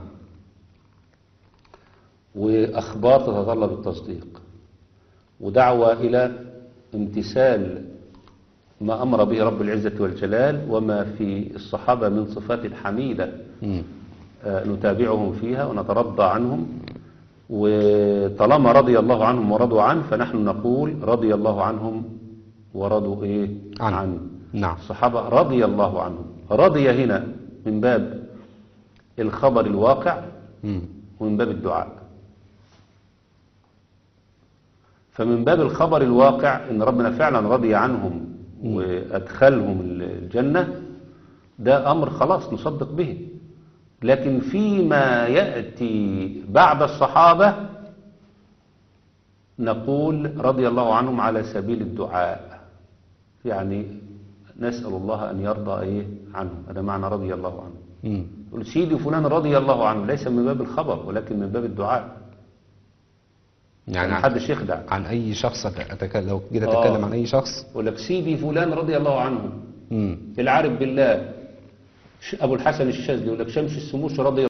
وأخبار تتطلب التصديق ودعوة إلى امتثال ما أمر به رب العزة والجلال وما في الصحابة من صفات الحميدة مم. آه، نتابعهم فيها ونترضى عنهم وطالما رضي الله عنهم ورضوا عنه فنحن نقول رضي الله عنهم ورضوا إيه عنه. عنه نعم الصحابة رضي الله عنهم رضي هنا من باب الخبر الواقع مم. ومن باب الدعاء فمن باب الخبر الواقع ان ربنا فعلا رضي عنهم وادخلهم الجنة ده امر خلاص نصدق به لكن فيما يأتي بعد الصحابة نقول رضي الله عنهم على سبيل الدعاء يعني نسأل الله أن يرضى إيه عنهم هذا معنى رضي الله عنهم مم. يقول سيدي فلان رضي الله عنه ليس من باب الخبر ولكن من باب الدعاء يعني يعني عن, محدش يخدع عن أي شخص أتكلم لو جيت آه. أتكلم عن أي شخص يقول لك سيدي فلان رضي الله عنه مم. العارف بالله ش- أبو الحسن الشاذلي يقول لك شمس السموش رضي